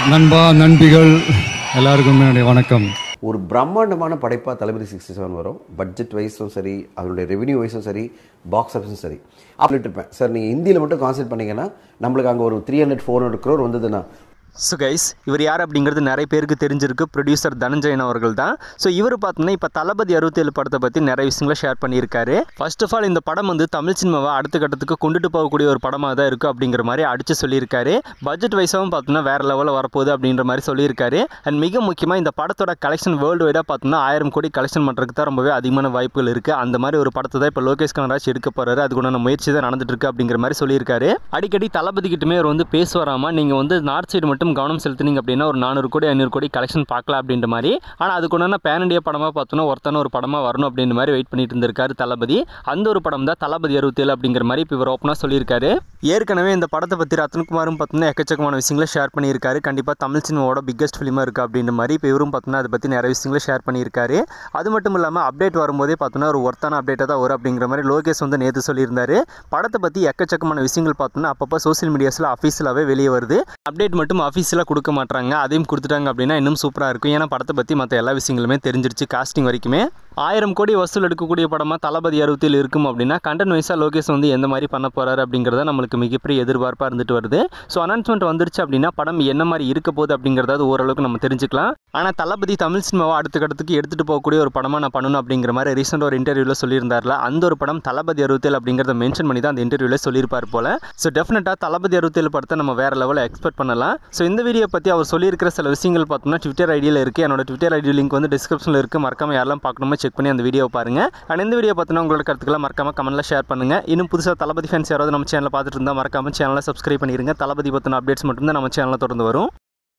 நண்பா நண்பிகள் எல்லாருக்கும் என்னுடைய வணக்கம் ஒரு பிரம்மாண்டமான படைப்பாக தளபதி சிக்ஸ்டி செவன் வரும் பட்ஜெட் வைஸும் சரி அதனுடைய ரெவென்யூ வைஸும் சரி பாக்ஸ் ஆஃபீஸும் சரி சொல்லிட்டு இருப்பேன் சார் நீங்கள் ஹிந்தியில் மட்டும் கான்சென்ட் பண்ணீங்கன்னா நம்மளுக்கு அங்கே ஒரு three hundred four hundred crore வந்ததுன்னா ஸோ கைஸ் இவர் யார் அப்படிங்கிறது நிறைய பேருக்கு தெரிஞ்சிருக்கு ப்ரொடியூசர் தனஞ்சயன் அவர்கள் தான் ஸோ இவர் பார்த்தோன்னா இப்போ தளபதி அறுபத்தேழு படத்தை பற்றி நிறைய விஷயங்களை ஷேர் பண்ணியிருக்காரு ஃபர்ஸ்ட் ஆஃப் ஆல் இந்த படம் வந்து தமிழ் சினிமாவை அடுத்த கட்டத்துக்கு கொண்டுட்டு போகக்கூடிய ஒரு படமாக தான் இருக்குது அப்படிங்கிற மாதிரி அடித்து சொல்லியிருக்காரு பட்ஜெட் வைஸாகவும் பார்த்தோன்னா வேறு லெவலில் வரப்போகுது அப்படின்ற மாதிரி சொல்லியிருக்காரு அண்ட் மிக முக்கியமாக இந்த படத்தோட கலெக்ஷன் வேர்ல்டு வைடாக பார்த்தோம்னா ஆயிரம் கோடி கலெக்ஷன் பண்ணுறதுக்கு தான் ரொம்பவே அதிகமான வாய்ப்புகள் இருக்குது அந்த மாதிரி ஒரு படத்தை தான் இப்போ லோகேஷ் கனராஜ் எடுக்க போகிறாரு அதுக்குண்டான முயற்சி தான் நடந்துட்டு இருக்கு அப்படிங்கிற மாதிரி சொல்லியிருக்காரு அடிக்கடி தளபதி கிட்டமே அவர் வந்து பேசுவாராமா நீங்கள் வந்து நார்த் சைடு மட்டும் கவனம் செலுத்துனீங்க அப்படின்னா ஒரு நானூறு கோடி ஐநூறு கோடி கலெக்ஷன் பார்க்கலாம் அப்படின்ற மாதிரி ஆனால் அதுக்குண்டான பேன் இண்டியா படமாக பார்த்தோன்னா ஒருத்தன ஒரு படமாக வரணும் அப்படின்ற மாதிரி வெயிட் பண்ணிட்டு இருந்திருக்காரு தளபதி அந்த ஒரு படம் தான் தளபதி அறுபத்தேழு அப்படிங்கிற மாதிரி இப்போ இவர் ஓப்பனாக சொல்லியிருக்காரு ஏற்கனவே இந்த படத்தை பற்றி ரத்னகுமாரும் பார்த்தோன்னா எக்கச்சக்கமான விஷயங்களை ஷேர் பண்ணியிருக்காரு கண்டிப்பாக தமிழ் சினிமாவோட பிக்கஸ்ட் ஃபிலிமாக இருக்குது அப்படின்ற மாதிரி இப்போ இவரும் பார்த்தோன்னா அதை பற்றி நிறைய விஷயங்களை ஷேர் பண்ணியிருக்காரு அது மட்டும் இல்லாமல் அப்டேட் வரும்போதே பார்த்தோன்னா ஒரு ஒர்த்தான அப்டேட்டாக தான் வரும் அப்படிங்கிற மாதிரி லோகேஷ் வந்து நேற்று சொல்லியிருந்தாரு படத்தை பற்றி எக்கச்சக்கமான விஷயங்கள் பார்த்தோன்னா அப்பப்போ சோஷியல் மீடியாஸில் அஃபீஷியலாகவே வெளியே வருது அப்டேட் மட்டும் அஃபீஷியலாக கொடுக்க மாட்டாங்க அதையும் கொடுத்துட்டாங்க அப்படின்னா இன்னும் சூப்பராக இருக்கும் ஏன்னா படத்தை பற்றி மற்ற எல்லா விஷயங்களுமே தெரிஞ்சிருச்சு காஸ்டிங் வரைக்குமே ஆயிரம் கோடி வசூல் எடுக்கக்கூடிய படமாக தளபதி அறுபத்தில் இருக்கும் அப்படின்னா கண்டென்ட் வைஸாக லோகேஷ் வந்து எந்த மாதிரி பண்ண போகிறாரு அப்படிங்கிறத நம்மளுக்கு மிகப்பெரிய எதிர்பார்ப்பாக இருந்துட்டு வருது ஸோ அனௌன்ஸ்மெண்ட் வந்துருச்சு அப்படின்னா படம் என்ன மாதிரி இருக்க போகுது அப்படிங்கிறத ஓரளவுக்கு நம்ம தெரிஞ்சுக்கலாம் ஆனால் தளபதி தமிழ் சினிமாவை அடுத்த கட்டத்துக்கு எடுத்துகிட்டு போகக்கூடிய ஒரு படமாக நான் பண்ணணும் அப்படிங்கிற மாதிரி ரீசெண்ட் ஒரு இன்டர்வியூவில் சொல்லியிருந்தார்ல அந்த ஒரு படம் தளபதி அறுபத்தேழு அப்படிங்கிறத மென்ஷன் பண்ணி தான் அந்த இன்டர்வியூவில் சொல்லியிருப்பார் போல ஸோ டெஃபினட்டாக தளபதி அறுபத்தேழு படத்தை நம்ம வேறு லெவலில் எக்ஸ்பெக்ட் பண்ணலாம் ஸோ இந்த வீடியோ பற்றி அவர் சொல்லியிருக்கிற சில விஷயங்கள் பார்த்தோம்னா ட்விட்டர் ஐடியில் இருக்குது என்னோட ட்விட்டர் ஐடி லிங்க் வந்து டிஸ்கிரிப்ஷனில் இருக்குது மறக்காம யாரெல்லாம் பார்க்கணுமோ செக் பண்ணி அந்த வீடியோ பாருங்க அண்ட் இந்த வீடியோ பார்த்தீங்கன்னா உங்களோட கருத்துக்களை மறக்காம கமெண்ட்டில் ஷேர் பண்ணுங்கள் இன்னும் புதுசாக தளபதி ஃபேன்ஸ் யாராவது நம்ம சேனலை பார்த்துட்டு இருந்தால் மறக்காம சேனலை சப்ஸ்கிரைப் பண்ணிடுங்க தளபதி பற்றின அப்டேட்ஸ் மட்டும்தான் நம்ம சேனலில் தொடர்ந்து வரும்